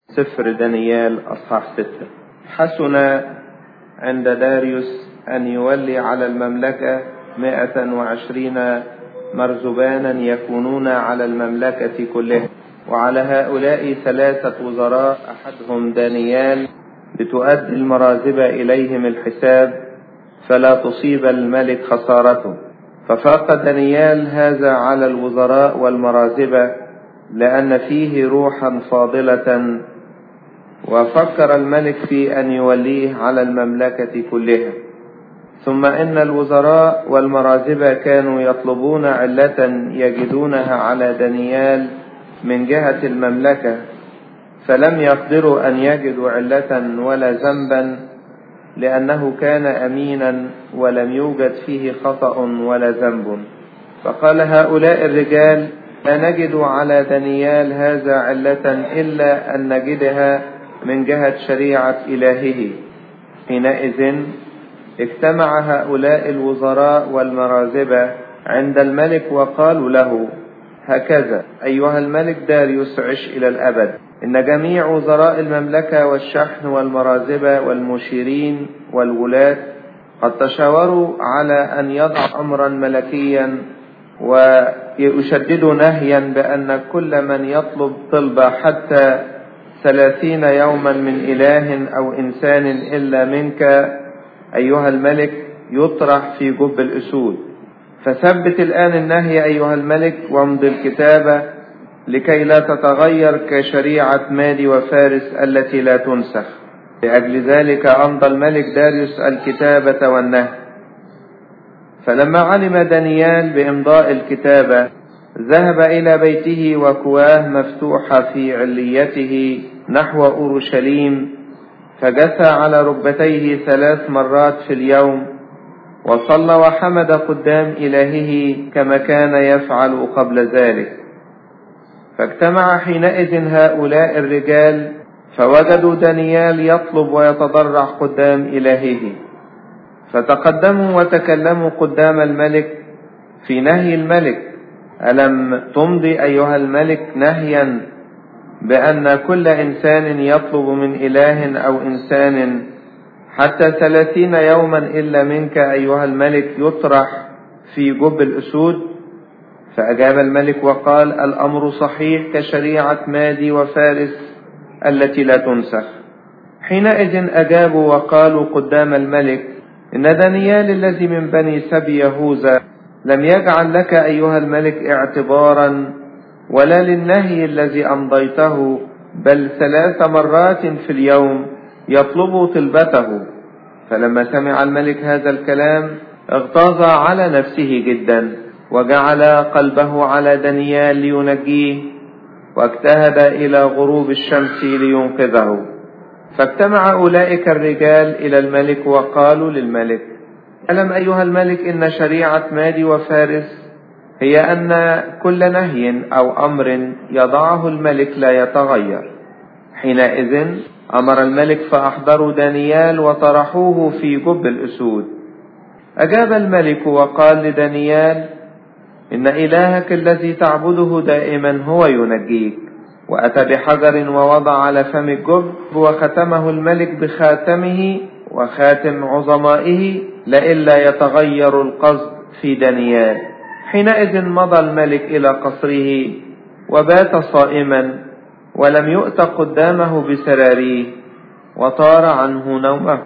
سفر دانيال أصحاح ستة حسن عند داريوس أن يولي على المملكة مائة وعشرين مرزبانا يكونون على المملكة كلها وعلى هؤلاء ثلاثة وزراء أحدهم دانيال لتؤدي المرازبة إليهم الحساب فلا تصيب الملك خسارته ففاق دانيال هذا على الوزراء والمرازبة لأن فيه روحا فاضلة وفكر الملك في أن يوليه على المملكة كلها ثم إن الوزراء والمرازبة كانوا يطلبون علة يجدونها على دانيال من جهة المملكة فلم يقدروا أن يجدوا علة ولا ذنبا لأنه كان أمينا ولم يوجد فيه خطأ ولا ذنب فقال هؤلاء الرجال لا نجد على دانيال هذا علة إلا أن نجدها من جهة شريعة إلهه حينئذ اجتمع هؤلاء الوزراء والمرازبة عند الملك وقالوا له هكذا أيها الملك داريوس عش إلى الأبد إن جميع وزراء المملكة والشحن والمرازبة والمشيرين والولاة قد تشاوروا على أن يضع أمرا ملكيا ويشددوا نهيا بأن كل من يطلب طلبة حتى ثلاثين يوما من إله أو إنسان إلا منك أيها الملك يطرح في جب الأسود فثبت الآن النهي أيها الملك وامض الكتابة لكي لا تتغير كشريعة مادي وفارس التي لا تنسخ لأجل ذلك أمضى الملك داريوس الكتابة والنهي فلما علم دانيال بإمضاء الكتابة ذهب إلى بيته وكواه مفتوحة في عليته نحو أورشليم فجثى على ركبتيه ثلاث مرات في اليوم وصلى وحمد قدام إلهه كما كان يفعل قبل ذلك فاجتمع حينئذ هؤلاء الرجال فوجدوا دانيال يطلب ويتضرع قدام إلهه فتقدموا وتكلموا قدام الملك في نهي الملك ألم تمضي أيها الملك نهيا بأن كل إنسان يطلب من إله أو إنسان حتى ثلاثين يوما إلا منك أيها الملك يطرح في جب الأسود فأجاب الملك وقال الأمر صحيح كشريعة مادي وفارس التي لا تنسخ حينئذ أجابوا وقالوا قدام الملك إن دانيال الذي من بني سبي يهوذا لم يجعل لك أيها الملك اعتبارا ولا للنهي الذي أمضيته بل ثلاث مرات في اليوم يطلب طلبته فلما سمع الملك هذا الكلام اغتاظ على نفسه جدا وجعل قلبه على دانيال لينجيه واجتهد إلى غروب الشمس لينقذه فاجتمع أولئك الرجال إلى الملك وقالوا للملك ألم أيها الملك إن شريعة مادي وفارس هي أن كل نهي أو أمر يضعه الملك لا يتغير حينئذ أمر الملك فأحضروا دانيال وطرحوه في جب الأسود أجاب الملك وقال لدانيال إن إلهك الذي تعبده دائما هو ينجيك وأتى بحجر ووضع على فم الجب وختمه الملك بخاتمه وخاتم عظمائه لئلا يتغير القصد في دانيال حينئذ مضى الملك إلى قصره وبات صائما ولم يؤت قدامه بسراريه وطار عنه نومه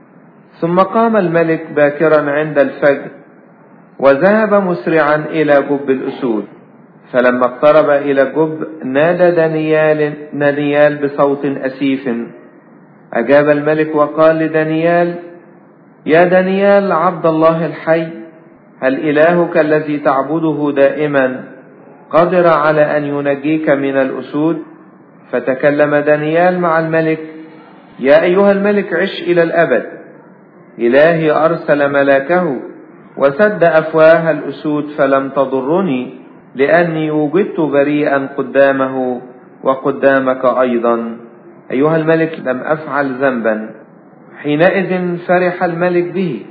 ثم قام الملك باكرا عند الفجر وذهب مسرعا إلى جب الأسود فلما اقترب إلى الجب نادى دانيال دانيال بصوت أسيف أجاب الملك وقال لدانيال يا دانيال عبد الله الحي هل إلهك الذي تعبده دائما قدر على أن ينجيك من الأسود فتكلم دانيال مع الملك يا أيها الملك عش إلى الأبد إلهي أرسل ملاكه وسد أفواه الأسود فلم تضرني لأني وجدت بريئا قدامه وقدامك أيضا أيها الملك لم أفعل ذنبا حينئذ فرح الملك به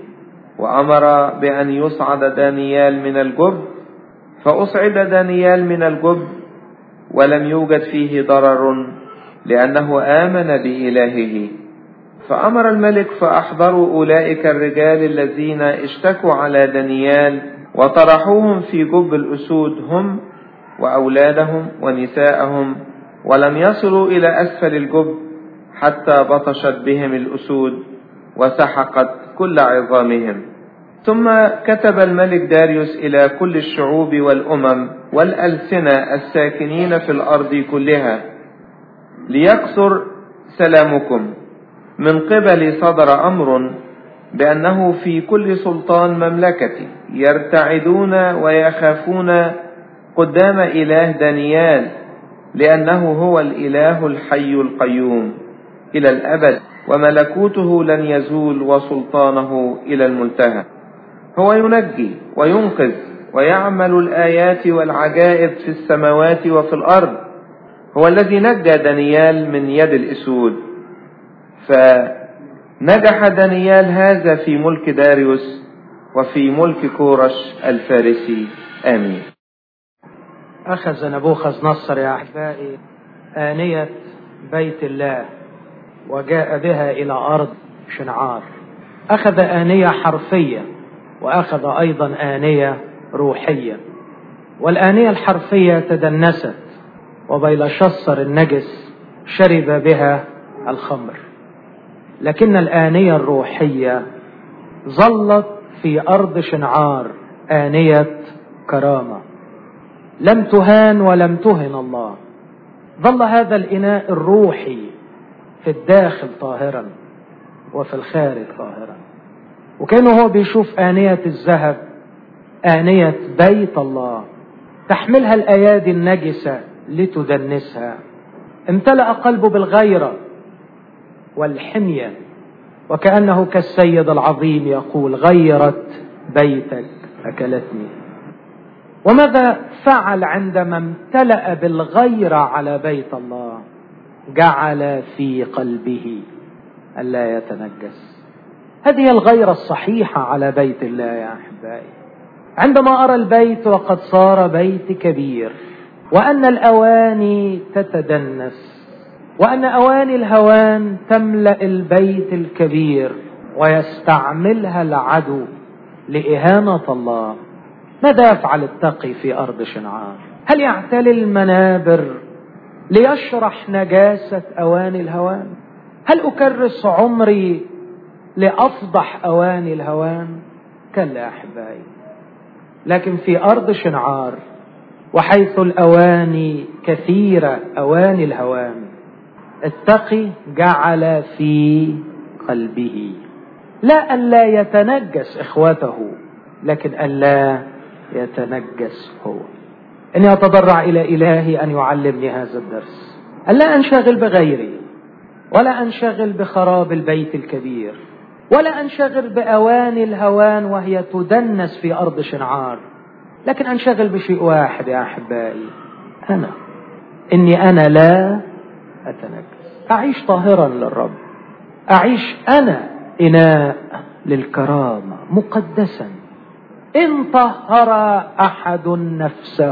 وأمر بأن يصعد دانيال من الجب فأصعد دانيال من الجب ولم يوجد فيه ضرر لأنه آمن بإلهه فأمر الملك فأحضروا أولئك الرجال الذين اشتكوا على دانيال وطرحوهم في جب الأسود هم وأولادهم ونساءهم ولم يصلوا إلى أسفل الجب حتى بطشت بهم الأسود وسحقت كل عظامهم ثم كتب الملك داريوس إلى كل الشعوب والأمم والألسنة الساكنين في الأرض كلها ليكثر سلامكم من قبل صدر أمر بأنه في كل سلطان مملكتي يرتعدون ويخافون قدام إله دانيال لأنه هو الإله الحي القيوم إلى الأبد وملكوته لن يزول وسلطانه إلى المنتهى هو ينجي وينقذ ويعمل الآيات والعجائب في السماوات وفي الأرض هو الذي نجى دانيال من يد الأسود فنجح دانيال هذا في ملك داريوس وفي ملك كورش الفارسي آمين أخذ نبوخذ نصر يا أحبائي آنية بيت الله وجاء بها إلى أرض شنعار أخذ آنية حرفية وأخذ أيضا آنية روحية والآنية الحرفية تدنست وبيلشصر النجس شرب بها الخمر لكن الآنية الروحية ظلت في أرض شنعار آنية كرامة لم تهان ولم تهن الله ظل هذا الإناء الروحي في الداخل طاهرا وفي الخارج طاهرا وكانه هو بيشوف آنية الذهب آنية بيت الله تحملها الأيادي النجسة لتدنسها امتلأ قلبه بالغيرة والحمية وكأنه كالسيد العظيم يقول غيرت بيتك أكلتني وماذا فعل عندما امتلأ بالغيرة على بيت الله جعل في قلبه ألا يتنجس هذه الغيرة الصحيحة على بيت الله يا أحبائي عندما أرى البيت وقد صار بيت كبير وأن الأواني تتدنس وأن أواني الهوان تملأ البيت الكبير ويستعملها العدو لإهانة الله ماذا يفعل التقي في أرض شنعار هل يعتلي المنابر ليشرح نجاسة أواني الهوان هل أكرس عمري لأفضح أواني الهوان كلا أحبائي لكن في أرض شنعار وحيث الأواني كثيرة أواني الهوان التقي جعل في قلبه لا ألا يتنجس إخوته لكن ألا يتنجس هو إني أتضرع إلى إلهي أن يعلمني هذا الدرس ألا أنشغل بغيري ولا أنشغل بخراب البيت الكبير ولا أنشغل بأواني الهوان وهي تدنس في أرض شنعار لكن أنشغل بشيء واحد يا أحبائي أنا إني أنا لا أتنجس أعيش طاهرا للرب أعيش أنا إناء للكرامة مقدسا إن طهر أحد نفسه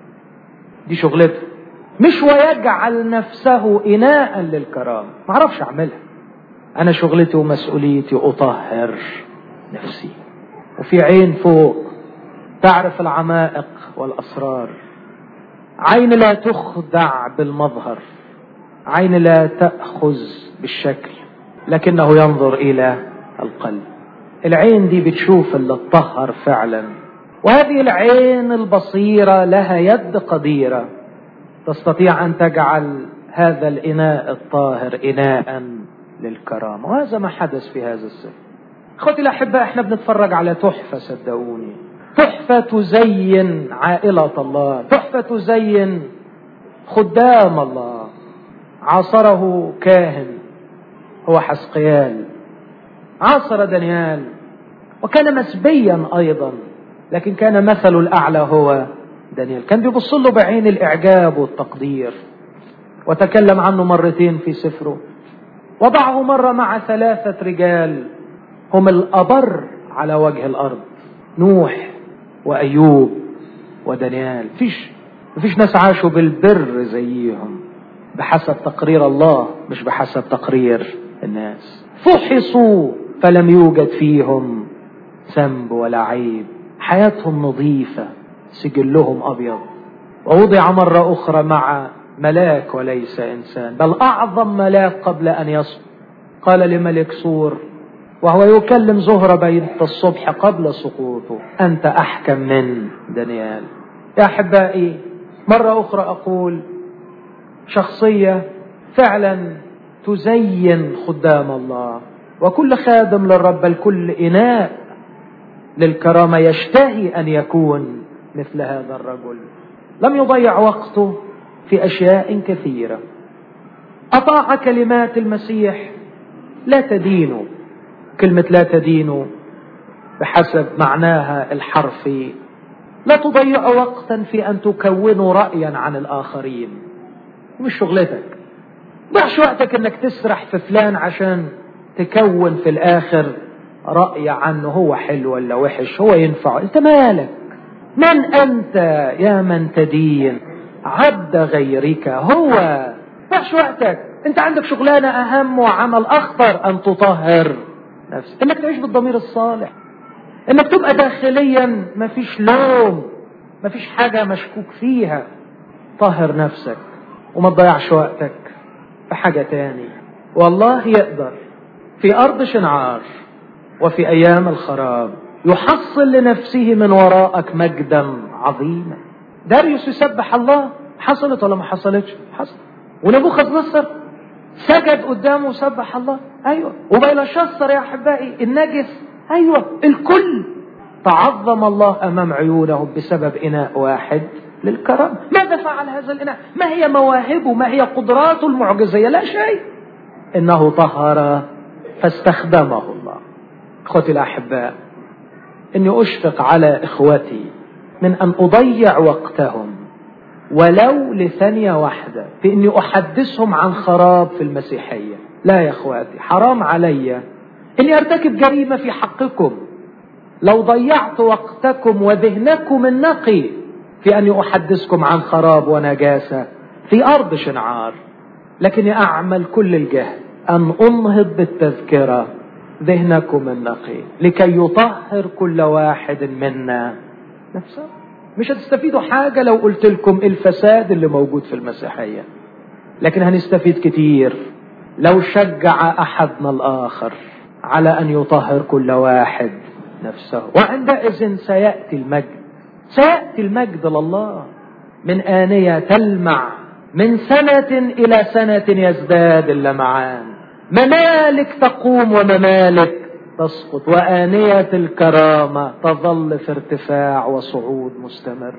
دي شغلته مش ويجعل نفسه إناء للكرامة ما أعرفش أعملها أنا شغلتي ومسؤوليتي أطهر نفسي وفي عين فوق تعرف العمائق والأسرار عين لا تخدع بالمظهر عين لا تأخذ بالشكل لكنه ينظر إلى القلب العين دي بتشوف اللي اتطهر فعلا وهذه العين البصيرة لها يد قديرة تستطيع أن تجعل هذا الإناء الطاهر إناء للكرامة وهذا ما حدث في هذا السر اخوتي الأحباء احنا بنتفرج على تحفة صدقوني تحفة تزين عائلة الله تحفة تزين خدام الله عاصره كاهن هو حسقيال عاصر دانيال وكان مسبيا ايضا لكن كان مثل الاعلى هو دانيال كان بيبص له بعين الاعجاب والتقدير وتكلم عنه مرتين في سفره وضعه مره مع ثلاثه رجال هم الابر على وجه الارض نوح وايوب ودانيال فيش مفيش ناس عاشوا بالبر زيهم بحسب تقرير الله مش بحسب تقرير الناس فحصوا فلم يوجد فيهم ذنب ولا عيب حياتهم نظيفة سجلهم أبيض ووضع مرة أخرى مع ملاك وليس إنسان بل أعظم ملاك قبل أن يصبح قال لملك سور وهو يكلم زهرة بيت الصبح قبل سقوطه أنت أحكم من دانيال يا أحبائي مرة أخرى أقول شخصية فعلا تزين خدام الله وكل خادم للرب بل كل إناء للكرامة يشتهي أن يكون مثل هذا الرجل لم يضيع وقته في أشياء كثيرة أطاع كلمات المسيح لا تدينوا كلمة لا تدينوا بحسب معناها الحرفي لا تضيعوا وقتا في أن تكونوا رأيا عن الآخرين مش شغلتك ضيعش وقتك انك تسرح في فلان عشان تكون في الاخر رأي عنه هو حلو ولا وحش هو ينفع انت مالك من انت يا من تدين عبد غيرك هو ضيعش وقتك انت عندك شغلانة اهم وعمل اخطر ان تطهر نفسك انك تعيش بالضمير الصالح انك تبقى داخليا مفيش لوم مفيش حاجة مشكوك فيها طهر نفسك وما تضيعش وقتك في حاجة تاني والله يقدر في أرض شنعار وفي أيام الخراب يحصل لنفسه من وراءك مجدا عظيما داريوس يسبح الله حصلت ولا ما حصلتش حصل ونبوخذ نصر سجد قدامه وسبح الله ايوه وبيلشصر يا احبائي النجس ايوه الكل تعظم الله امام عيونهم بسبب اناء واحد للكرم ماذا فعل هذا الإناء ما هي مواهبه ما هي قدراته المعجزية لا شيء إنه طهر فاستخدمه الله أخوتي الأحباء إني أشفق على إخوتي من أن أضيع وقتهم ولو لثانية واحدة في إني أحدثهم عن خراب في المسيحية لا يا إخواتي حرام علي إني أرتكب جريمة في حقكم لو ضيعت وقتكم وذهنكم النقي في أني أحدثكم عن خراب ونجاسة في أرض شنعار لكني أعمل كل الجهد أن أنهض بالتذكرة ذهنكم النقي لكي يطهر كل واحد منا نفسه مش هتستفيدوا حاجة لو قلت لكم الفساد اللي موجود في المسيحية لكن هنستفيد كتير لو شجع أحدنا الآخر على أن يطهر كل واحد نفسه وعندئذ سيأتي المجد سيأتي المجد لله من آنية تلمع من سنة إلى سنة يزداد اللمعان ممالك تقوم وممالك تسقط وآنية الكرامة تظل في ارتفاع وصعود مستمر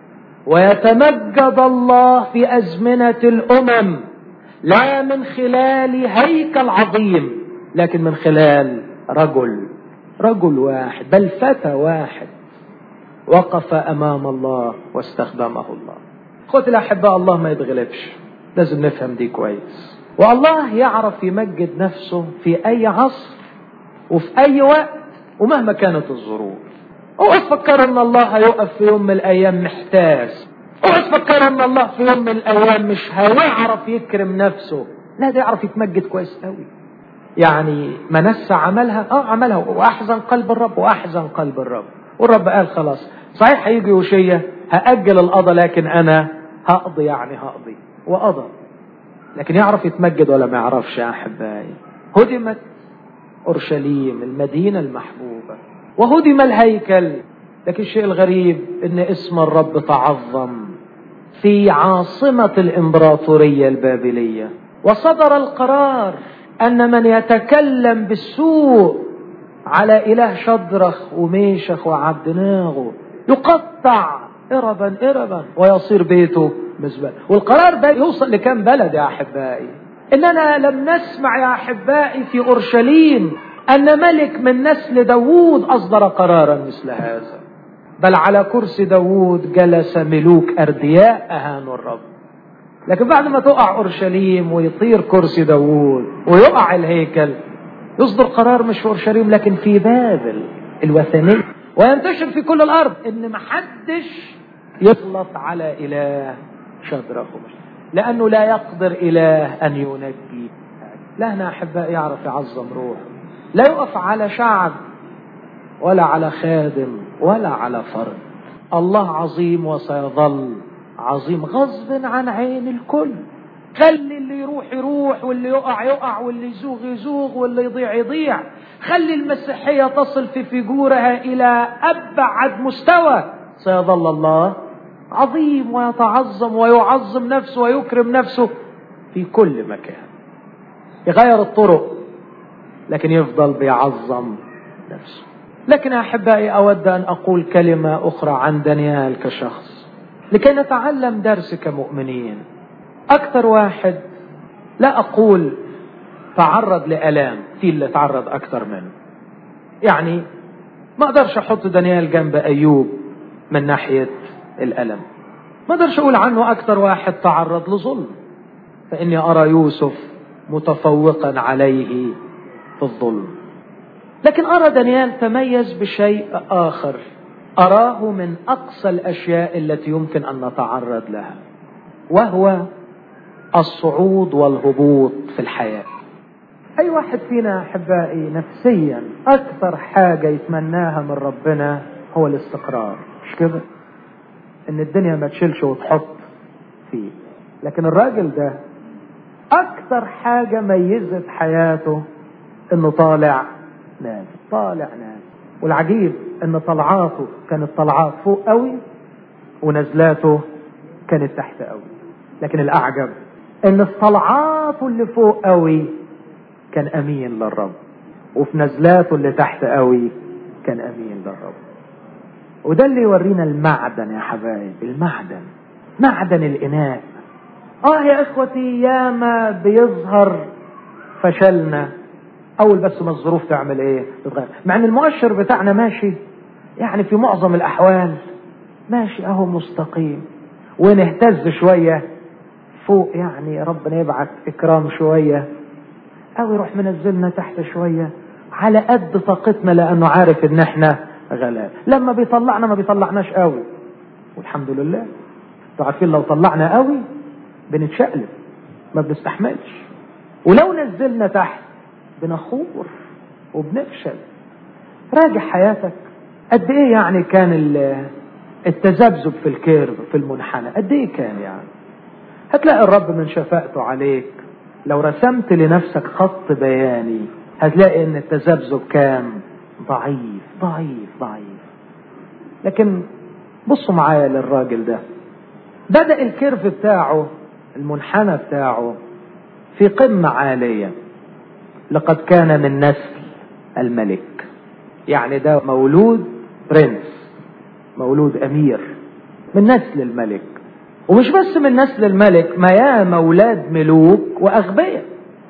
ويتمجد الله في أزمنة الأمم لا من خلال هيكل عظيم لكن من خلال رجل رجل واحد بل فتى واحد وقف امام الله واستخدمه الله اخوتي الاحباء الله ما يتغلبش لازم نفهم دي كويس والله يعرف يمجد نفسه في اي عصر وفي اي وقت ومهما كانت الظروف اوعى تفكر ان الله هيقف في يوم من الايام محتاس اوعى تفكر ان الله في يوم من الايام مش هيعرف يكرم نفسه لا ده يعرف يتمجد كويس قوي يعني منسى عملها اه عملها واحزن قلب الرب واحزن قلب الرب والرب قال خلاص صحيح هيجي وشية هأجل القضاء لكن أنا هقضي يعني هقضي وقضى لكن يعرف يتمجد ولا ما يعرفش يا أحبائي هدمت أورشليم المدينة المحبوبة وهدم الهيكل لكن الشيء الغريب ان اسم الرب تعظم في عاصمة الامبراطورية البابلية وصدر القرار ان من يتكلم بالسوء على اله شدرخ وميشخ وعبدناغو يقطع اربا اربا ويصير بيته مزبلة والقرار ده يوصل لكم بلد يا احبائي اننا لم نسمع يا احبائي في اورشليم ان ملك من نسل داوود اصدر قرارا مثل هذا بل على كرسي داوود جلس ملوك اردياء اهانوا الرب لكن بعد ما تقع اورشليم ويطير كرسي داوود ويقع الهيكل يصدر قرار مش في اورشليم لكن في بابل الوثنيه وينتشر في كل الارض ان محدش يسلط على اله شدرخ لأنه لا يقدر إله أن ينجي لهنا أحباء يعرف يعظم روحه لا يقف على شعب ولا على خادم ولا على فرد الله عظيم وسيظل عظيم غصب عن عين الكل خلي اللي يروح يروح واللي يقع يقع واللي يزوغ يزوغ واللي يضيع يضيع خلي المسيحية تصل في فجورها إلى أبعد مستوى سيظل الله عظيم ويتعظم ويعظم نفسه ويكرم نفسه في كل مكان يغير الطرق لكن يفضل بيعظم نفسه لكن أحبائي أود أن أقول كلمة أخرى عن دانيال كشخص لكي نتعلم درس كمؤمنين أكثر واحد لا أقول تعرض لألام في اللي تعرض أكثر منه يعني ما أقدرش أحط دانيال جنب أيوب من ناحية الألم ما أقدرش أقول عنه أكثر واحد تعرض لظلم فإني أرى يوسف متفوقا عليه في الظلم لكن أرى دانيال تميز بشيء آخر أراه من أقصى الأشياء التي يمكن أن نتعرض لها وهو الصعود والهبوط في الحياة أي واحد فينا أحبائي نفسيا أكثر حاجة يتمناها من ربنا هو الاستقرار مش كده إن الدنيا ما تشيلش وتحط فيه لكن الراجل ده أكثر حاجة ميزت حياته إنه طالع ناس طالع ناس والعجيب إن طلعاته كانت طلعات فوق قوي ونزلاته كانت تحت قوي لكن الأعجب إن في طلعاته اللي فوق قوي كان أمين للرب وفي نزلاته اللي تحت قوي كان أمين للرب وده اللي يورينا المعدن يا حبايب المعدن معدن الإناء اه يا اخوتي ياما بيظهر فشلنا اول بس ما الظروف تعمل ايه تتغير مع ان المؤشر بتاعنا ماشي يعني في معظم الاحوال ماشي اهو مستقيم ونهتز شوية فوق يعني ربنا يبعت اكرام شوية او يروح منزلنا تحت شوية على قد طاقتنا لانه عارف ان احنا غلاب لما بيطلعنا ما بيطلعناش قوي والحمد لله انتوا عارفين لو طلعنا قوي بنتشقلب ما بنستحملش ولو نزلنا تحت بنخور وبنفشل راجع حياتك قد ايه يعني كان التذبذب في الكيرف في المنحنى قد ايه كان يعني هتلاقي الرب من شفاءته عليك لو رسمت لنفسك خط بياني هتلاقي ان التذبذب كان ضعيف ضعيف ضعيف لكن بصوا معايا للراجل ده بدأ الكيرف بتاعه المنحنى بتاعه في قمة عالية لقد كان من نسل الملك يعني ده مولود برنس مولود أمير من نسل الملك ومش بس من نسل الملك ما يا مولاد ملوك وأغبياء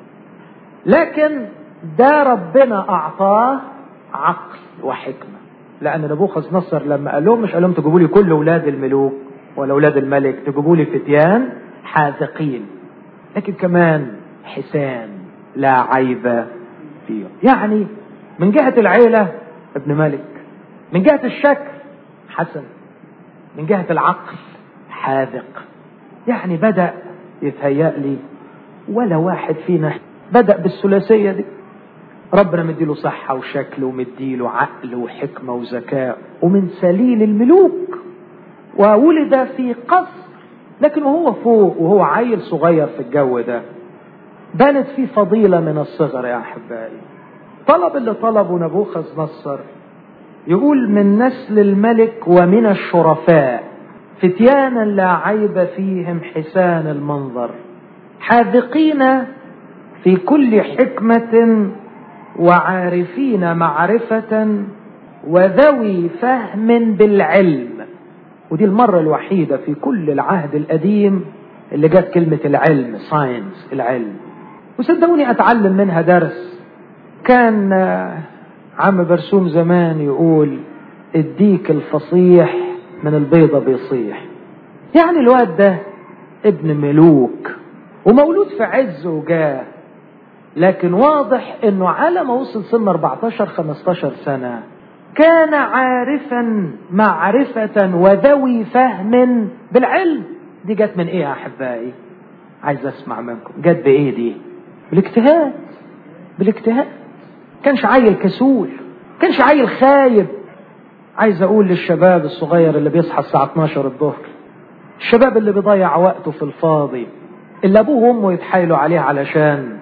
لكن ده ربنا أعطاه عقل وحكمة لأن نبوخذ نصر لما قال لهم مش قال لهم تجيبوا لي كل أولاد الملوك ولا أولاد الملك تجيبوا لي فتيان حاذقين لكن كمان حسان لا عيب فيهم يعني من جهة العيلة ابن ملك من جهة الشكل حسن من جهة العقل حاذق يعني بدأ يتهيأ لي ولا واحد فينا بدأ بالثلاثية دي ربنا مديله صحة وشكل ومديله عقل وحكمة وذكاء ومن سليل الملوك وولد في قصر لكن وهو فوق وهو عيل صغير في الجو ده بانت فيه فضيلة من الصغر يا أحبائي طلب اللي طلبه نبوخذ نصر يقول من نسل الملك ومن الشرفاء فتيانا لا عيب فيهم حسان المنظر حاذقين في كل حكمة وعارفين معرفة وذوي فهم بالعلم ودي المرة الوحيدة في كل العهد القديم اللي جت كلمة العلم ساينس العلم وصدقوني أتعلم منها درس كان عم برسوم زمان يقول الديك الفصيح من البيضة بيصيح يعني الواد ده ابن ملوك ومولود في عز وجاه لكن واضح انه على ما وصل سن 14 15 سنة كان عارفا معرفة وذوي فهم بالعلم دي جت من ايه يا احبائي عايز اسمع منكم جت بايه دي بالاجتهاد بالاجتهاد كانش عيل كسول كانش عيل خايب عايز اقول للشباب الصغير اللي بيصحى الساعة 12 الظهر الشباب اللي بيضيع وقته في الفاضي اللي ابوه وامه يتحايلوا عليه علشان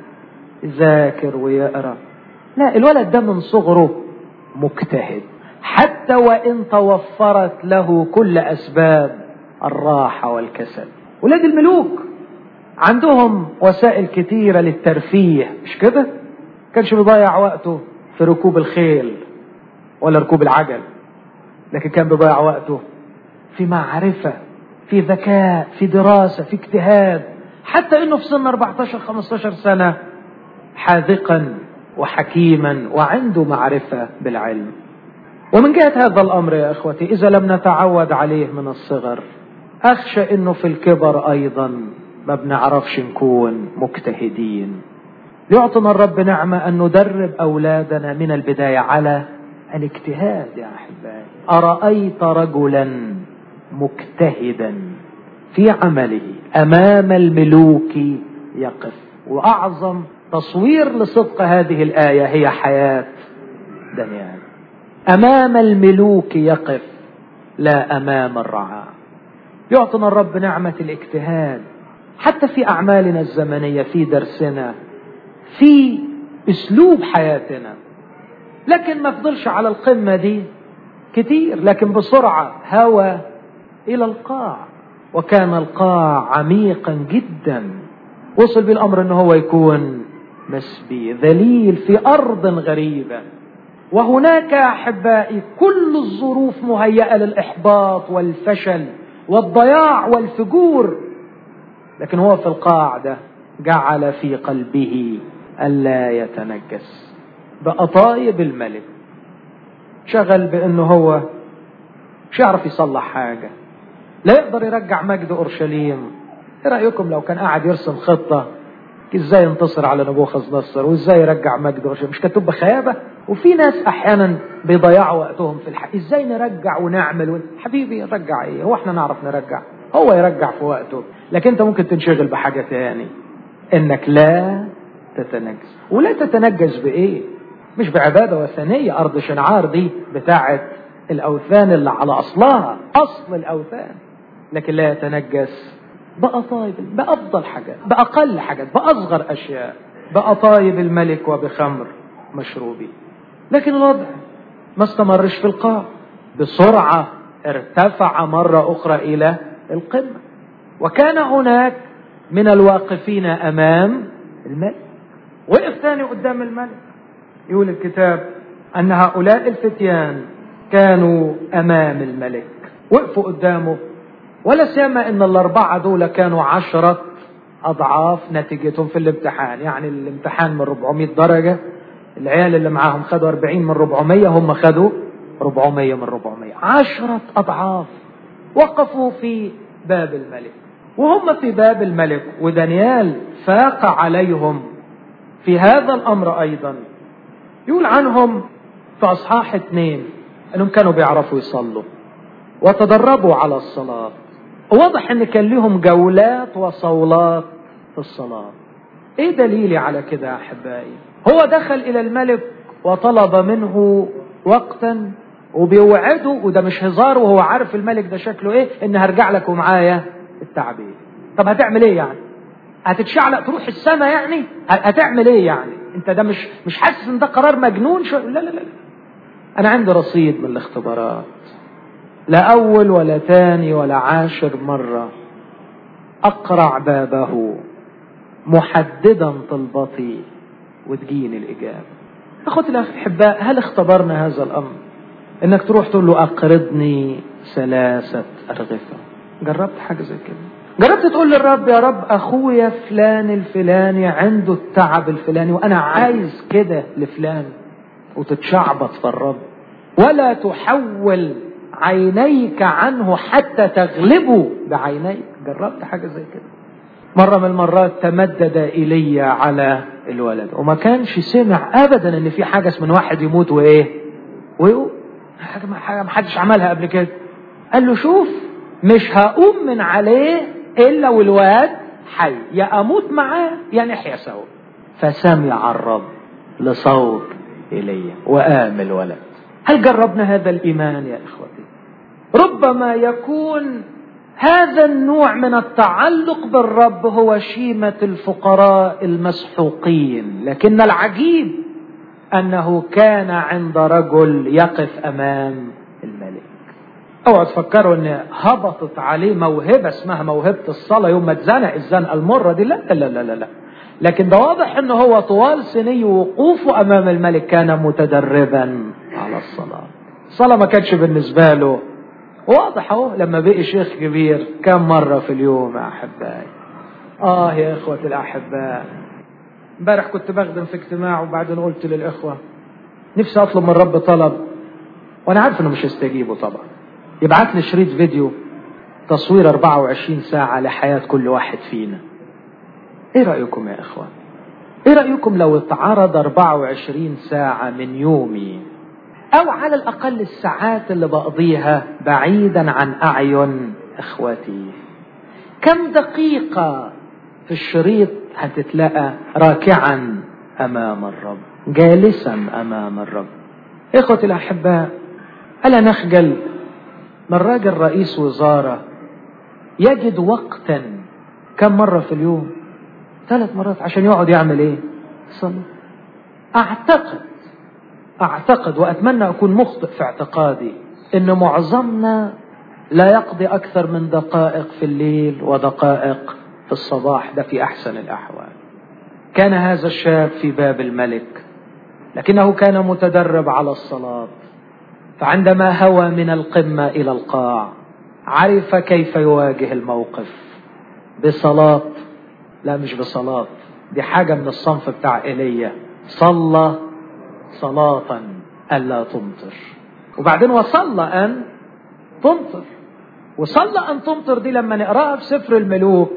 يذاكر ويقرا لا الولد ده من صغره مجتهد حتى وان توفرت له كل اسباب الراحه والكسل ولاد الملوك عندهم وسائل كتيره للترفيه مش كده كانش بيضيع وقته في ركوب الخيل ولا ركوب العجل لكن كان بيضيع وقته في معرفه في ذكاء في دراسه في اجتهاد حتى انه في سن 14 15 سنه حاذقا وحكيما وعنده معرفه بالعلم ومن جهه هذا الامر يا اخوتي اذا لم نتعود عليه من الصغر اخشى انه في الكبر ايضا ما بنعرفش نكون مجتهدين يعطنا الرب نعمه ان ندرب اولادنا من البدايه على الاجتهاد يا احبائي ارايت رجلا مجتهدا في عمله امام الملوك يقف واعظم تصوير لصدق هذه الايه هي حياه دانيال امام الملوك يقف لا امام الرعاة يعطنا الرب نعمه الاجتهاد حتى في اعمالنا الزمنيه في درسنا في اسلوب حياتنا لكن ما فضلش على القمه دي كتير لكن بسرعه هوى الى القاع وكان القاع عميقا جدا وصل بالامر ان هو يكون مسبي ذليل في ارض غريبه وهناك احبائي كل الظروف مهيئه للاحباط والفشل والضياع والفجور لكن هو في القاع ده جعل في قلبه الا يتنجس بقى طايب الملك شغل بانه هو مش يعرف يصلح حاجه لا يقدر يرجع مجد اورشليم ايه رايكم لو كان قاعد يرسم خطه ازاي ينتصر على نبوخذ نصر وازاي يرجع مجد اورشليم مش كانت تبقى خيابه وفي ناس احيانا بيضيعوا وقتهم في الحق ازاي نرجع ونعمل ون... حبيبي نرجع ايه هو احنا نعرف نرجع هو يرجع في وقته لكن انت ممكن تنشغل بحاجه تاني انك لا تتنجس ولا تتنجس بايه مش بعباده وثنيه ارض شنعار دي بتاعه الاوثان اللي على اصلها اصل الاوثان لكن لا يتنجس بقى طايب بأفضل حاجات بأقل حاجات بأصغر أشياء بقى طايب الملك وبخمر مشروبي لكن الوضع ما استمرش في القاع بسرعة ارتفع مرة أخرى إلى القمة وكان هناك من الواقفين أمام الملك وقف ثاني قدام الملك يقول الكتاب أن هؤلاء الفتيان كانوا أمام الملك وقفوا قدامه ولا سيما ان الاربعه دول كانوا عشرة اضعاف نتيجتهم في الامتحان يعني الامتحان من 400 درجه العيال اللي معاهم خدوا 40 من 400 هم خدوا 400 من 400 عشرة اضعاف وقفوا في باب الملك وهم في باب الملك ودانيال فاق عليهم في هذا الامر ايضا يقول عنهم في اصحاح اثنين انهم كانوا بيعرفوا يصلوا وتدربوا على الصلاه واضح ان كان لهم جولات وصولات في الصلاة ايه دليلي على كده يا احبائي هو دخل الى الملك وطلب منه وقتا وبيوعده وده مش هزار وهو عارف الملك ده شكله ايه ان هرجع لك ومعايا التعبير طب هتعمل ايه يعني هتتشعلق تروح السماء يعني هتعمل ايه يعني انت ده مش مش حاسس ان ده قرار مجنون شو لا لا لا انا عندي رصيد من الاختبارات لا أول ولا ثاني ولا عاشر مرة أقرع بابه محددا طلبتي وتجيني الإجابة أخوتي الأحباء هل اختبرنا هذا الأمر إنك تروح تقول له أقرضني ثلاثة أرغفة جربت حاجة زي كده جربت تقول للرب يا رب أخويا فلان الفلاني عنده التعب الفلاني وأنا عايز كده لفلان وتتشعبط في الرب ولا تحول عينيك عنه حتى تغلبه بعينيك جربت حاجة زي كده مرة من المرات تمدد إلي على الولد وما كانش سمع أبدا إن في حاجة اسمه واحد يموت وإيه ويقول حاجة ما حدش عملها قبل كده قال له شوف مش هقوم من عليه إلا والواد حي يا اموت معاه يا نحيا سوا فسمع الرب لصوت ايليا وقام الولد هل جربنا هذا الايمان يا اخوتي ربما يكون هذا النوع من التعلق بالرب هو شيمه الفقراء المسحوقين لكن العجيب انه كان عند رجل يقف امام الملك اوعوا تفكروا ان هبطت عليه موهبه اسمها موهبه الصلاه يوم ما اتزنق الزنقه المره دي لا لا لا لا, لا. لكن ده واضح ان هو طوال سني وقوفه امام الملك كان متدربا على الصلاه الصلاه ما كانتش بالنسبه له واضح اهو لما بقي شيخ كبير كم مره في اليوم يا احبائي اه يا اخوه الاحباء امبارح كنت بخدم في اجتماع وبعدين قلت للاخوه نفسي اطلب من الرب طلب وانا عارف انه مش هيستجيبه طبعا يبعت لي شريط فيديو تصوير 24 ساعة لحياة كل واحد فينا ايه رأيكم يا اخوان ايه رأيكم لو اتعرض 24 ساعة من يومي او على الاقل الساعات اللي بقضيها بعيدا عن اعين اخواتي كم دقيقة في الشريط هتتلقى راكعا امام الرب جالسا امام الرب اخوتي الاحباء الا نخجل من راجل رئيس وزارة يجد وقتا كم مرة في اليوم ثلاث مرات عشان يقعد يعمل ايه صلى اعتقد اعتقد واتمنى اكون مخطئ في اعتقادي ان معظمنا لا يقضي اكثر من دقائق في الليل ودقائق في الصباح ده في احسن الاحوال كان هذا الشاب في باب الملك لكنه كان متدرب على الصلاه فعندما هوى من القمه الى القاع عرف كيف يواجه الموقف بصلاه لا مش بصلاه دي حاجه من الصنف بتاع ايليا صلى صلاه الا تمطر وبعدين وصلى ان تمطر وصلى ان تمطر دي لما نقراها في سفر الملوك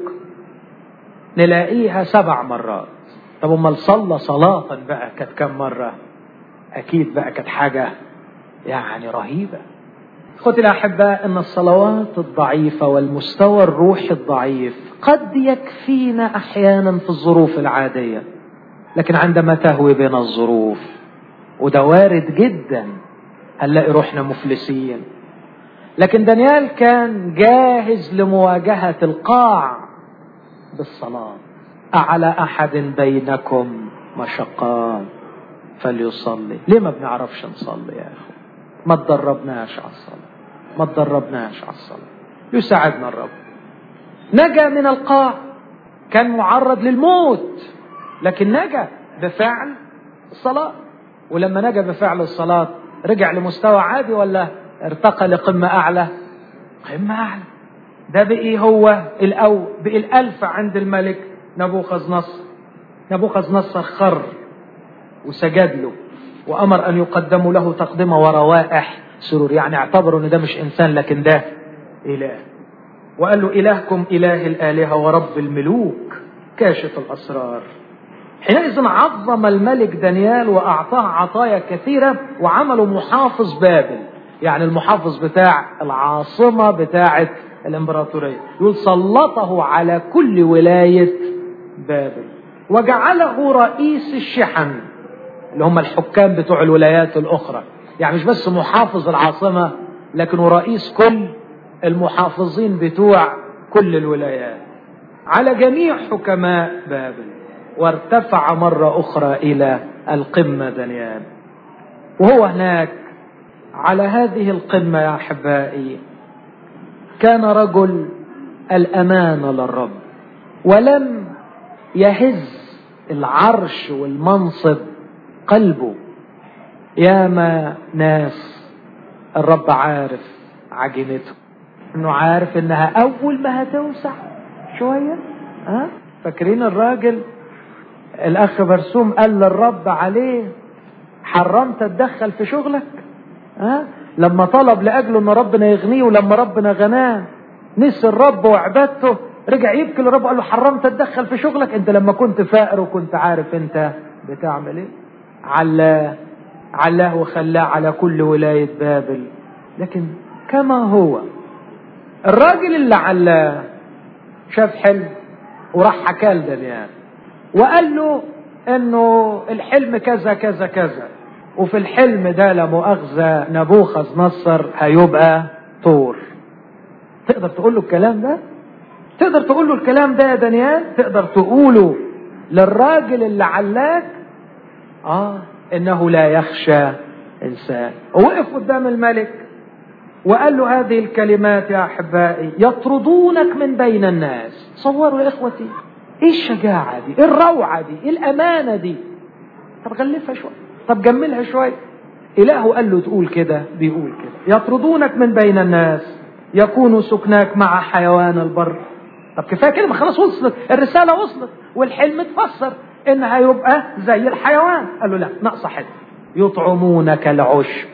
نلاقيها سبع مرات طب امال صلى صلاه بقى كانت كم مره اكيد بقى كانت حاجه يعني رهيبه اخوتي الاحباء ان الصلوات الضعيفه والمستوى الروحي الضعيف قد يكفينا احيانا في الظروف العاديه لكن عندما تهوي بنا الظروف وده وارد جدا هنلاقي روحنا مفلسين لكن دانيال كان جاهز لمواجهه القاع بالصلاه اعلى احد بينكم مشقات فليصلي ليه ما بنعرفش نصلي يا اخو ما تدربناش على الصلاه ما تدربناش على الصلاه يساعدنا الرب نجا من القاع كان معرض للموت لكن نجا بفعل الصلاه ولما نجا بفعل الصلاه رجع لمستوى عادي ولا ارتقى لقمه اعلى قمه اعلى ده بقي هو الأو بقي الألف عند الملك نبوخذ نصر نبوخذ نصر خر وسجد له وأمر أن يقدموا له تقدمة وروائح سرور يعني اعتبروا أن ده مش إنسان لكن ده إله وقال له إلهكم إله الآلهة ورب الملوك كاشف الأسرار حينئذ عظم الملك دانيال وأعطاه عطايا كثيرة وعملوا محافظ بابل يعني المحافظ بتاع العاصمة بتاعة الامبراطورية يقول سلطه على كل ولاية بابل وجعله رئيس الشحن اللي هم الحكام بتوع الولايات الأخرى يعني مش بس محافظ العاصمة لكن رئيس كل المحافظين بتوع كل الولايات على جميع حكماء بابل وارتفع مرة أخرى إلى القمة دانيال وهو هناك على هذه القمة يا أحبائي كان رجل الأمانة للرب ولم يهز العرش والمنصب قلبه ياما ناس الرب عارف عجينته انه عارف انها اول ما هتوسع شويه ها أه؟ فاكرين الراجل الاخ برسوم قال للرب عليه حرمت اتدخل في شغلك ها أه؟ لما طلب لاجله ان ربنا يغنيه ولما ربنا غناه نسي الرب وعبادته رجع يبكي للرب قال له حرمت اتدخل في شغلك انت لما كنت فقر وكنت عارف انت بتعمل ايه علاه علاه وخلاه على كل ولاية بابل لكن كما هو الراجل اللي علاه شاف حلم وراح حكى لدانيال وقال له انه الحلم كذا كذا كذا وفي الحلم ده لا مؤاخذة نبوخذ نصر هيبقى طور تقدر تقول له الكلام ده تقدر تقول له الكلام ده يا دانيال تقدر تقوله للراجل اللي علاك اه انه لا يخشى انسان ووقف قدام الملك وقال له هذه الكلمات يا احبائي يطردونك من بين الناس صوروا يا اخوتي ايه الشجاعه دي ايه الروعه دي ايه الامانه دي طب غلفها شويه طب جملها شويه اله قال له تقول كده بيقول كده يطردونك من بين الناس يكون سكناك مع حيوان البر طب كفايه كده ما خلاص وصلت الرساله وصلت والحلم اتفسر ان هيبقى زي الحيوان قال له لا ناقصه حته يطعمونك العشب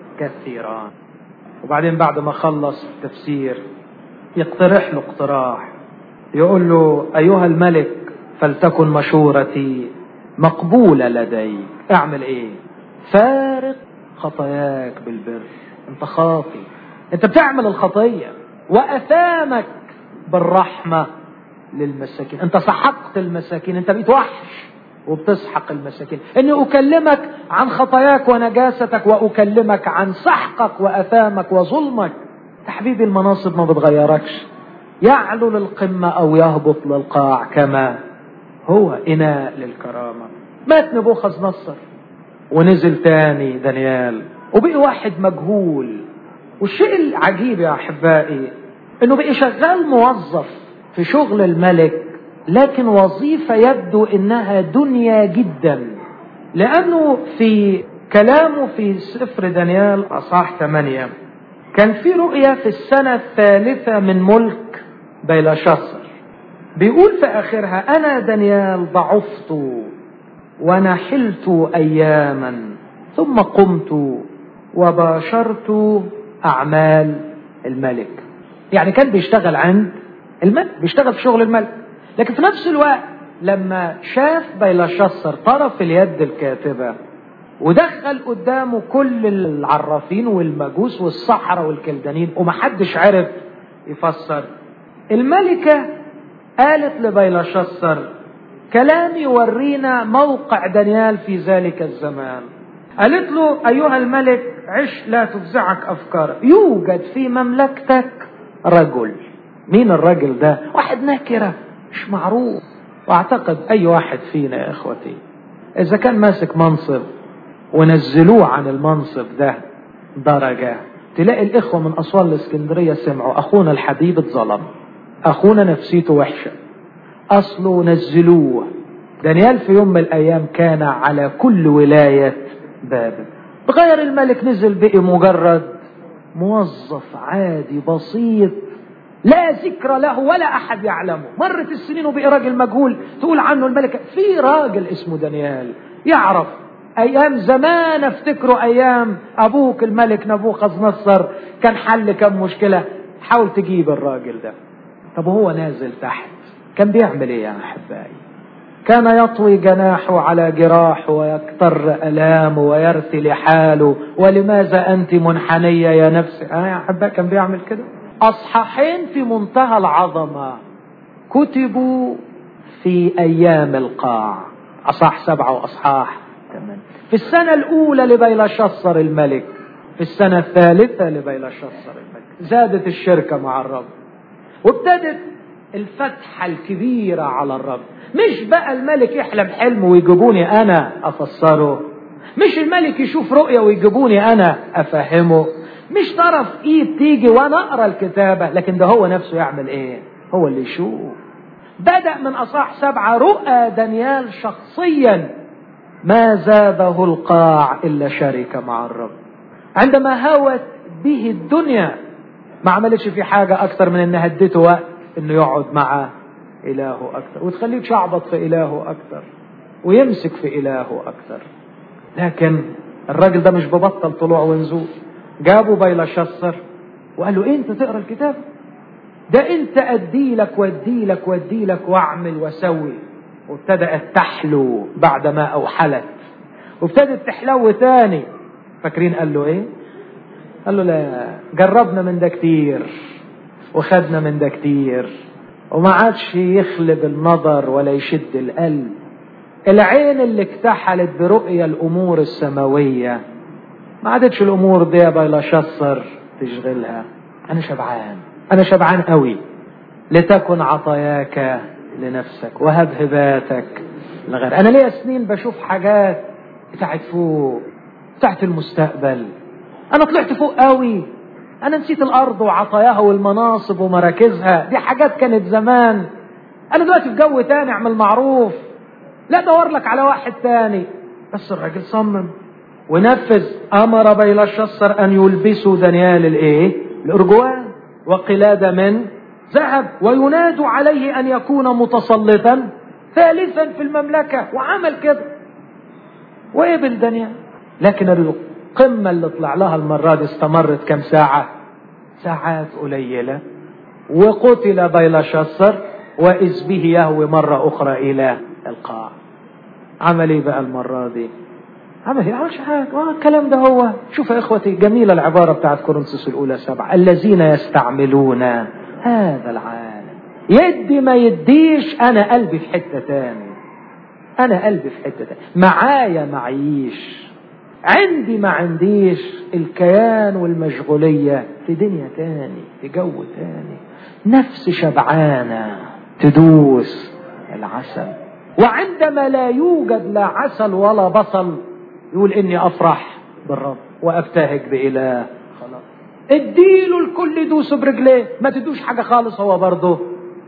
كثيرا وبعدين بعد ما خلص التفسير يقترح له اقتراح يقول له ايها الملك فلتكن مشورتي مقبوله لديك اعمل ايه فارق خطاياك بالبر انت خاطي انت بتعمل الخطيه واثامك بالرحمه للمساكين انت سحقت المساكين انت بقيت وحش وبتسحق المساكين اني اكلمك عن خطاياك ونجاستك واكلمك عن سحقك واثامك وظلمك تحبيبي المناصب ما بتغيركش يعلو للقمة او يهبط للقاع كما هو اناء للكرامة مات نبوخذ نصر ونزل تاني دانيال وبقي واحد مجهول والشيء العجيب يا احبائي انه بقي شغال موظف في شغل الملك لكن وظيفة يبدو انها دنيا جدا لانه في كلامه في سفر دانيال اصحاح 8 كان في رؤية في السنة الثالثة من ملك بيلاشصر بيقول في اخرها انا دانيال ضعفت ونحلت اياما ثم قمت وباشرت اعمال الملك يعني كان بيشتغل عند الملك بيشتغل في شغل الملك لكن في نفس الوقت لما شاف بيلاشصر طرف اليد الكاتبة ودخل قدامه كل العرافين والمجوس والصحراء والكلدانين ومحدش عرف يفسر الملكة قالت لبيلاشصر كلام يورينا موقع دانيال في ذلك الزمان قالت له أيها الملك عش لا تفزعك أفكار يوجد في مملكتك رجل مين الرجل ده واحد نكرة مش معروف واعتقد اي واحد فينا يا اخوتي اذا كان ماسك منصب ونزلوه عن المنصب ده درجة تلاقي الاخوة من اسوان الاسكندرية سمعوا اخونا الحبيب اتظلم اخونا نفسيته وحشة اصله نزلوه دانيال في يوم من الايام كان على كل ولاية بابل بغير الملك نزل بقي مجرد موظف عادي بسيط لا ذكر له ولا احد يعلمه مرت السنين وبقي راجل مجهول تقول عنه الملكة في راجل اسمه دانيال يعرف ايام زمان افتكروا ايام ابوك الملك نبوخذ نصر كان حل كم مشكلة حاول تجيب الراجل ده طب هو نازل تحت كان بيعمل ايه يا احبائي كان يطوي جناحه على جراحه ويكتر ألامه ويرثي حاله ولماذا أنت منحنية يا نفسي آه يا أحبائي كان بيعمل كده أصحاحين في منتهى العظمة كتبوا في أيام القاع أصح سبعة وأصحاح ثمانية في السنة الأولى لبيلشصر الملك في السنة الثالثة لبيلشصر الملك زادت الشركة مع الرب وابتدت الفتحة الكبيرة على الرب مش بقى الملك يحلم حلم ويجيبوني أنا أفسره مش الملك يشوف رؤية ويجيبوني أنا أفهمه مش طرف ايد تيجي وانا اقرا الكتابه لكن ده هو نفسه يعمل ايه هو اللي يشوف بدا من اصح سبعه رؤى دانيال شخصيا ما زاده القاع الا شركه مع الرب عندما هوت به الدنيا ما عملتش في حاجه اكتر من انها اديته وقت انه يقعد مع الهه اكتر وتخليه تشعبط في الهه اكتر ويمسك في الهه اكتر لكن الراجل ده مش ببطل طلوع ونزول جابوا بيلشصر وقال له إيه انت تقرا الكتاب ده انت ادي لك وادي لك وادي لك واعمل واسوي وابتدأت تحلو بعدما اوحلت وابتدت تحلو تاني فاكرين قال له ايه قال له لا جربنا من ده كتير وخدنا من ده كتير وما عادش يخلب النظر ولا يشد القلب العين اللي اكتحلت برؤية الأمور السماوية ما عادتش الأمور دي بلا شصر تشغلها أنا شبعان أنا شبعان قوي لتكن عطاياك لنفسك وهب هباتك لغير أنا ليا سنين بشوف حاجات بتاعت فوق بتاعت المستقبل أنا طلعت فوق قوي أنا نسيت الأرض وعطاياها والمناصب ومراكزها دي حاجات كانت زمان أنا دلوقتي في جو تاني أعمل معروف لا دور لك على واحد تاني بس الراجل صمم ونفذ أمر بيلشصر أن يلبسوا دانيال الإيه؟ الأرجوان وقلادة من ذهب ويناد عليه أن يكون متسلطا ثالثا في المملكة وعمل كده وقبل دانيال لكن القمة اللي طلع لها المرة دي استمرت كم ساعة ساعات قليلة وقتل بيلشصر وإذ به يهوي مرة أخرى إلى القاع عمل إيه بقى المرة دي عمل ايه عملش حاجة آه الكلام ده هو شوف يا اخوتي جميلة العبارة بتاعت كورنثوس الاولى سبعة الذين يستعملون هذا العالم يدي ما يديش انا قلبي في حتة تاني انا قلبي في حتة تاني معايا معيش عندي ما عنديش الكيان والمشغولية في دنيا تاني في جو تاني نفس شبعانة تدوس العسل وعندما لا يوجد لا عسل ولا بصل يقول اني افرح بالرب وابتهج باله خلاص اديله الكل يدوسه برجليه ما تدوش حاجه خالص هو برضه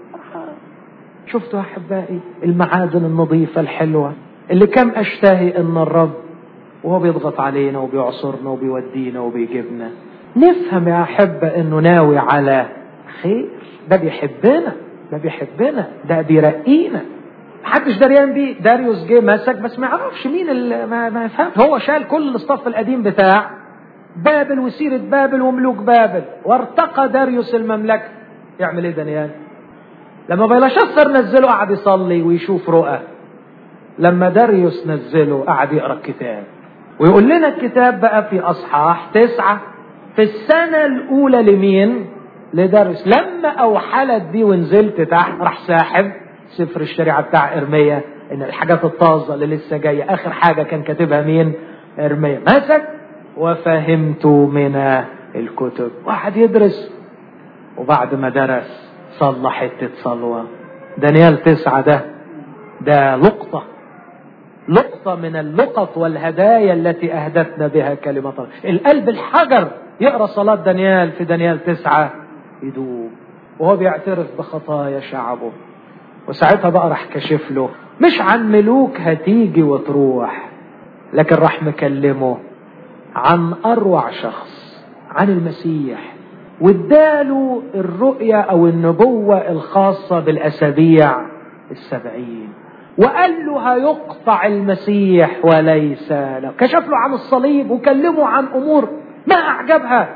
شفتوا احبائي المعادن النظيفه الحلوه اللي كم اشتهي ان الرب وهو بيضغط علينا وبيعصرنا وبيودينا وبيجيبنا نفهم يا احبه انه ناوي على خير ده بيحبنا ده بيحبنا ده بيرقينا محدش دريان بيه داريوس جه مسك بس ما يعرفش مين اللي ما, ما يفهم هو شال كل الصف القديم بتاع بابل وسيرة بابل وملوك بابل وارتقى داريوس المملكة يعمل ايه دانيال لما بيلشسر نزله قعد يصلي ويشوف رؤى لما داريوس نزله قعد يقرا الكتاب ويقول لنا الكتاب بقى في اصحاح تسعة في السنة الأولى لمين؟ لداريوس لما أوحلت دي ونزلت تحت راح ساحب سفر الشريعة بتاع إرميا إن الحاجات الطازة اللي لسه جاية آخر حاجة كان كاتبها مين؟ إرميا مسك وفهمت من الكتب واحد يدرس وبعد ما درس صلى حتة صلوة دانيال تسعة ده ده لقطة لقطة من اللقط والهدايا التي أهدتنا بها كلمة الله القلب الحجر يقرأ صلاة دانيال في دانيال تسعة يدوب وهو بيعترف بخطايا شعبه وساعتها بقى راح كشف له مش عن ملوك هتيجي وتروح لكن راح مكلمه عن اروع شخص عن المسيح واداله الرؤية او النبوة الخاصة بالاسابيع السبعين وقال له هيقطع المسيح وليس له كشف له عن الصليب وكلمه عن امور ما اعجبها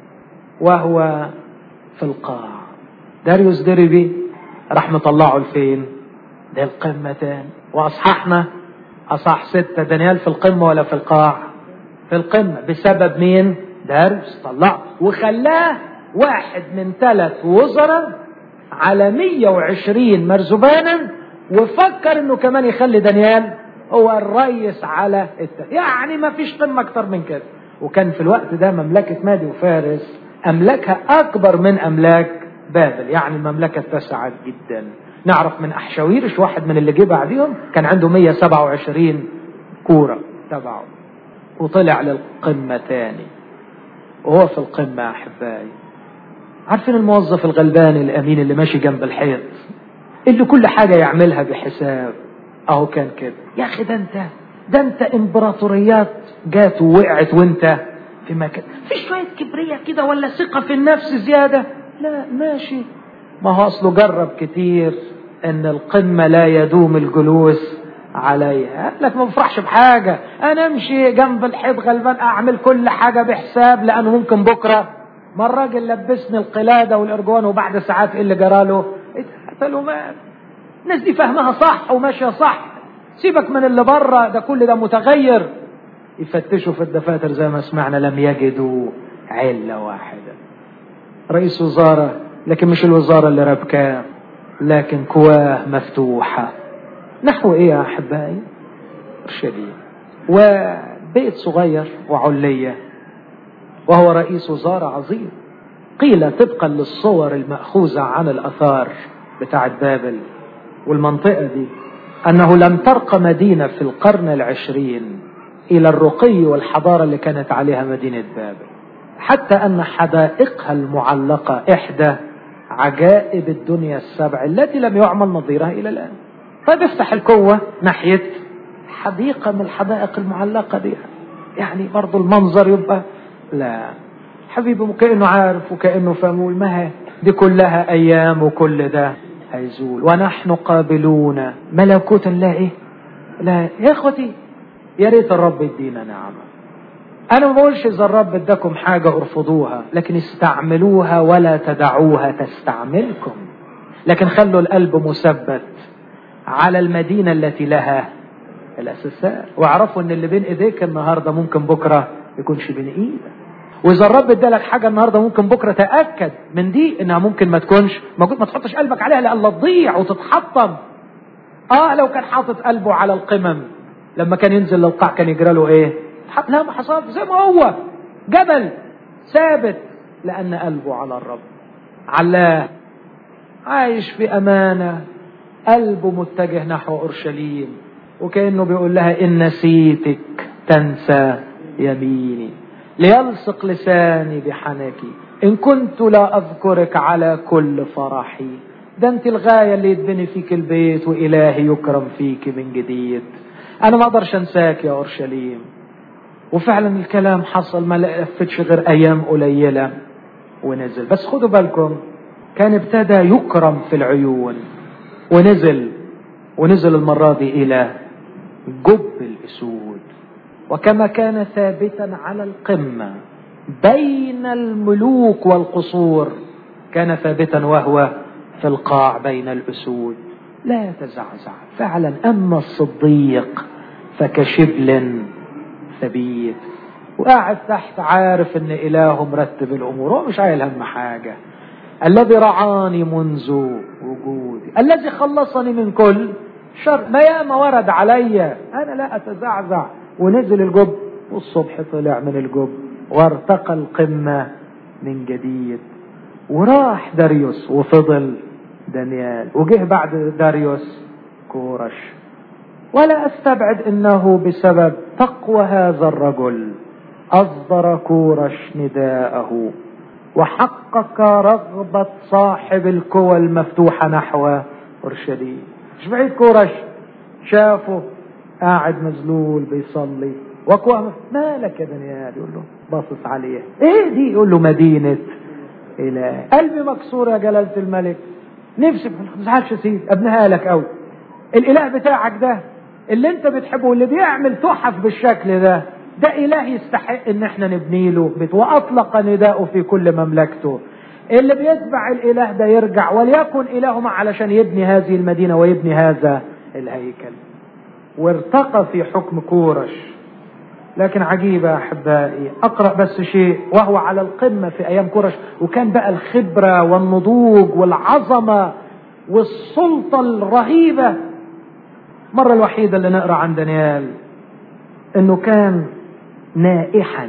وهو في القاع داريوس دربي راح مطلعه لفين ده القمة تاني واصحاحنا اصح ستة دانيال في القمة ولا في القاع في القمة بسبب مين داريوس طلعه وخلاه واحد من ثلاث وزراء على 120 مرزبانا وفكر انه كمان يخلي دانيال هو الرئيس على التاني. يعني ما فيش قمة اكتر من كده وكان في الوقت ده مملكة مادي وفارس املاكها اكبر من املاك بابل يعني المملكة اتسعت جدا نعرف من احشاويرش واحد من اللي جه بعديهم كان عنده 127 كورة تبعه وطلع للقمة تاني وهو في القمة يا احبائي عارفين الموظف الغلبان الامين اللي ماشي جنب الحيط اللي كل حاجة يعملها بحساب اهو كان كده يا اخي ده انت ده انت امبراطوريات جات ووقعت وانت في مكان في شوية كبرية كده ولا ثقة في النفس زيادة لا ماشي ما هو اصله جرب كتير ان القمة لا يدوم الجلوس عليها قال لك ما بفرحش بحاجة انا امشي جنب الحيط غلبان اعمل كل حاجة بحساب لانه ممكن بكرة ما الراجل لبسني القلادة والارجوان وبعد ساعات ايه اللي جراله اتقتلوا مات الناس دي فاهمها صح وماشية صح سيبك من اللي بره ده كل ده متغير يفتشوا في الدفاتر زي ما سمعنا لم يجدوا علة واحدة رئيس وزارة لكن مش الوزارة اللي ربكاه لكن كواه مفتوحة نحو ايه يا احبائي اورشليم وبيت صغير وعلية وهو رئيس وزارة عظيم قيل طبقا للصور المأخوذة عن الأثار بتاعة بابل والمنطقة دي أنه لم ترق مدينة في القرن العشرين إلى الرقي والحضارة اللي كانت عليها مدينة بابل حتى أن حدائقها المعلقة إحدى عجائب الدنيا السبع التي لم يعمل نظيرها إلى الآن طيب افتح الكوة ناحية حديقة من الحدائق المعلقة دي يعني برضو المنظر يبقى لا حبيبي كأنه عارف وكأنه فاهم ما دي كلها أيام وكل ده هيزول ونحن قابلون ملكوت الله إيه لا يا إخوتي يا ريت الرب يدينا نعمة أنا ما بقولش إذا الرب اداكم حاجة ارفضوها لكن استعملوها ولا تدعوها تستعملكم لكن خلوا القلب مثبت على المدينة التي لها الأساسات واعرفوا إن اللي بين إيديك النهاردة ممكن بكرة يكونش بين إيدك واذا الرب ادالك حاجه النهارده ممكن بكره تاكد من دي انها ممكن ما تكونش موجود ما تحطش قلبك عليها لألا تضيع وتتحطم اه لو كان حاطط قلبه على القمم لما كان ينزل للقاع كان يجرى له ايه لا ما حصل زي ما هو جبل ثابت لان قلبه على الرب علاه عايش في امانه قلبه متجه نحو اورشليم وكانه بيقول لها ان نسيتك تنسى يميني ليلصق لساني بحنكي إن كنت لا أذكرك على كل فرحي ده أنت الغاية اللي يتبني فيك البيت وإلهي يكرم فيك من جديد أنا ما أقدرش أنساك يا أورشليم وفعلا الكلام حصل ما لفتش غير أيام قليلة ونزل بس خدوا بالكم كان ابتدى يكرم في العيون ونزل ونزل المرة دي إلى جب الأسود وكما كان ثابتا على القمة بين الملوك والقصور كان ثابتا وهو في القاع بين الأسود لا يتزعزع فعلا أما الصديق فكشبل ثبيت وقاعد تحت عارف ان إله مرتب الأمور هو مش عايل هم حاجة الذي رعاني منذ وجودي الذي خلصني من كل شر ما ياما ورد علي أنا لا أتزعزع ونزل الجب والصبح طلع من الجب وارتقى القمة من جديد وراح داريوس وفضل دانيال وجه بعد داريوس كورش ولا استبعد انه بسبب تقوى هذا الرجل اصدر كورش نداءه وحقق رغبة صاحب القوى المفتوحة نحو اورشليم مش بعيد كورش شافه قاعد مذلول بيصلي وكوه مالك يا دانيال يقول له باصص عليه ايه دي يقول له مدينة اله قلبي مكسور يا جلالة الملك نفسي ما تزعلش سيد ابنها لك قوي الاله بتاعك ده اللي انت بتحبه واللي بيعمل تحف بالشكل ده ده اله يستحق ان احنا نبني له بيت واطلق نداءه في كل مملكته اللي بيتبع الاله ده يرجع وليكن الهما علشان يبني هذه المدينه ويبني هذا الهيكل وارتقى في حكم كورش لكن عجيبة يا أحبائي أقرأ بس شيء وهو على القمة في أيام كورش وكان بقى الخبرة والنضوج والعظمة والسلطة الرهيبة مرة الوحيدة اللي نقرأ عن دانيال إنه كان نائحا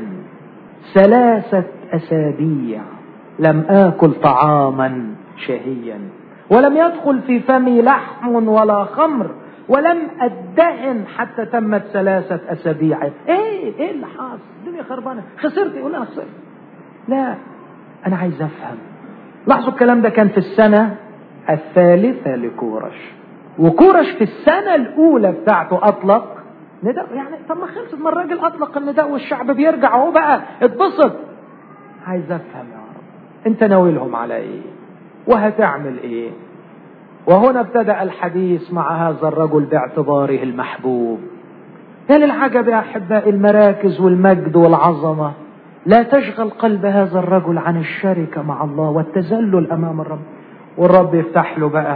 ثلاثة أسابيع لم آكل طعاما شهيا ولم يدخل في فمي لحم ولا خمر ولم ادهن حتى تمت ثلاثة أسابيع إيه إيه اللي حاصل الدنيا خربانة خسرت يقول أنا خسرت لا أنا عايز أفهم لاحظوا الكلام ده كان في السنة الثالثة لكورش وكورش في السنة الأولى بتاعته أطلق نداء يعني طب ما خلصت ما الراجل أطلق النداء والشعب بيرجع اهو بقى اتبسط عايز أفهم يا رب أنت ناويلهم على إيه وهتعمل إيه وهنا ابتدأ الحديث مع هذا الرجل باعتباره المحبوب يا للعجب يا أحبائي المراكز والمجد والعظمة لا تشغل قلب هذا الرجل عن الشركة مع الله والتذلل أمام الرب والرب يفتح له بقى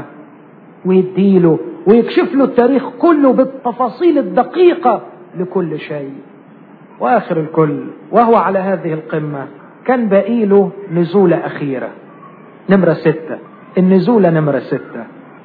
ويديله ويكشف له التاريخ كله بالتفاصيل الدقيقة لكل شيء وآخر الكل وهو على هذه القمة كان باقي له نزولة أخيرة نمرة ستة النزولة نمرة ستة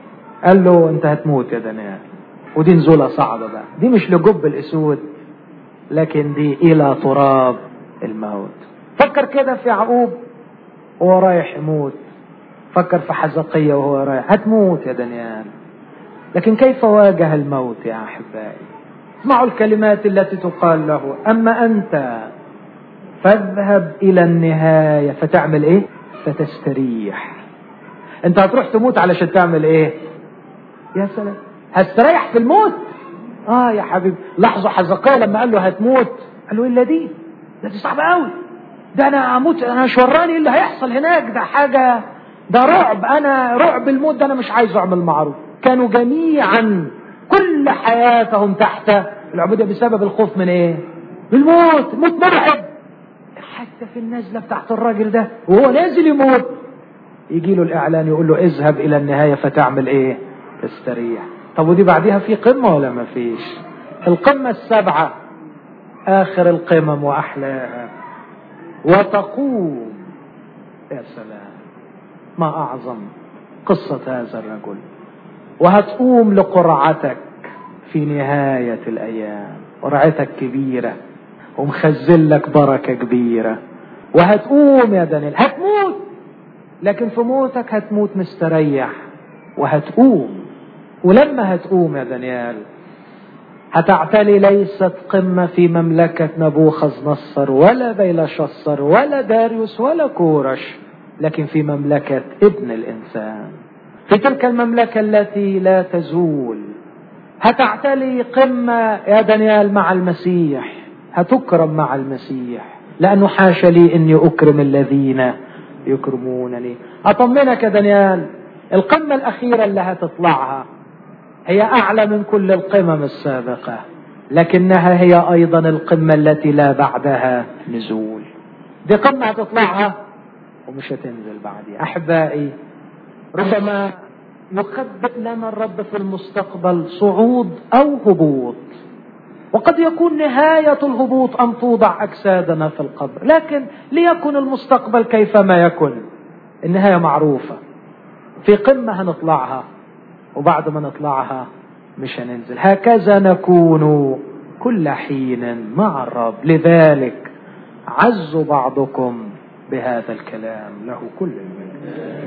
قال له انت هتموت يا دانيال ودي نزولة صعبة بقى دي مش لجب الاسود لكن دي الى تراب الموت فكر كده في يعقوب وهو رايح يموت فكر في حزقية وهو رايح هتموت يا دانيال لكن كيف واجه الموت يا احبائي اسمعوا الكلمات التي تقال له اما انت فاذهب الى النهاية فتعمل ايه فتستريح انت هتروح تموت علشان تعمل ايه يا سلام هستريح في الموت اه يا حبيبي لاحظوا حزقية لما قال له هتموت قال له الا دي ده دي صعبة قوي ده انا اموت انا مش وراني اللي هيحصل هناك ده حاجة ده رعب انا رعب الموت ده انا مش عايز اعمل معروف كانوا جميعا كل حياتهم تحت العبودية بسبب الخوف من ايه الموت الموت مرعب حتى في النزلة بتاعت الراجل ده وهو نازل يموت يجي له الاعلان يقول له اذهب الى النهاية فتعمل ايه تستريح طب ودي بعديها في قمة ولا ما فيش القمة السبعة اخر القمم واحلاها وتقوم يا سلام ما اعظم قصة هذا الرجل وهتقوم لقرعتك في نهاية الايام قرعتك كبيرة ومخزن لك بركة كبيرة وهتقوم يا دانيال هتموت لكن في موتك هتموت مستريح وهتقوم ولما هتقوم يا دانيال هتعتلي ليست قمة في مملكة نبوخذ نصر ولا بيلشصر ولا داريوس ولا كورش لكن في مملكة ابن الإنسان في تلك المملكة التي لا تزول هتعتلي قمة يا دانيال مع المسيح هتكرم مع المسيح لأنه حاشا لي إني أكرم الذين يكرمونني أطمنك يا دانيال القمة الأخيرة اللي هتطلعها هي أعلى من كل القمم السابقة لكنها هي أيضا القمة التي لا بعدها نزول دي قمة هتطلعها ومش هتنزل بعدها أحبائي ربما يخبئ لنا الرب في المستقبل صعود أو هبوط وقد يكون نهاية الهبوط أن توضع أجسادنا في القبر لكن ليكن المستقبل كيفما يكن النهاية معروفة في قمة هنطلعها وبعد ما نطلعها مش هننزل هكذا نكون كل حين مع الرب لذلك عزوا بعضكم بهذا الكلام له كل المجد